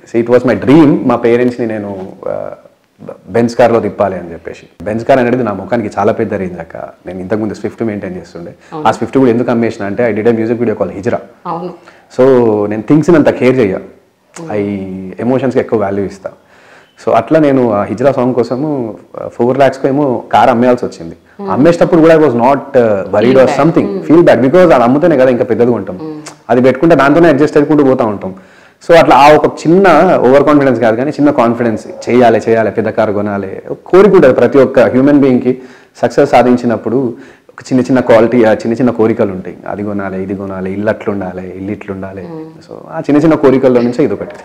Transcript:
it was my dream మా పేరెంట్స్ని నేను బెన్స్ కార్లో తిప్పాలి అని చెప్పేసి బెన్స్ కార్ అనేది నా ముఖానికి చాలా పెద్ద రేంజ్ అక్క నేను ఇంతకుముందు స్విఫ్ట్ మెయింటైన్ చేస్తుండే ఆ స్విఫ్ట్ కూడా ఎందుకు అమ్మేసిన అంటే I did music video call Hijra అవును సో నేను థింగ్స్ అంత కేర్ చెయ్య ఐ ఎమోషన్స్కి ఎక్కువ వాల్యూ ఇస్తా సో అట్లా నేను ఆ హిజ్రా సాంగ్ కోసము ఫోర్ ల్యాక్స్కి ఏమో కార్ అమ్మేయాల్సి వచ్చింది అమ్మేటప్పుడు కూడా I was not worried or something feel bad because అది అమ్ముతేనే కదా ఇంకా పెద్దది ఉంటాం అది పెట్టుకుంటే దాంతోనే అడ్జస్ట్ అయ్యుకుంటూ పోతా ఉంటాం సో అట్లా ఆ ఒక చిన్న ఓవర్ కాన్ఫిడెన్స్ కాదు కానీ చిన్న కాన్ఫిడెన్స్ చేయాలి చేయాలి పెద్ద కారు కొనాలి ఒక కోరిక ఉంటుంది ప్రతి ఒక్క హ్యూమన్ బీయింగ్కి సక్సెస్ సాధించినప్పుడు ఒక చిన్న చిన్న క్వాలిటీ ఆ చిన్న చిన్న కోరికలు ఉంటాయి అది కొనాలి ఇది కొనాలి ఇల్లు అట్లుండాలి ఇల్లు ఇట్లుండాలి సో ఆ చిన్న చిన్న కోరికల్లో నుంచి ఇది ఒకటి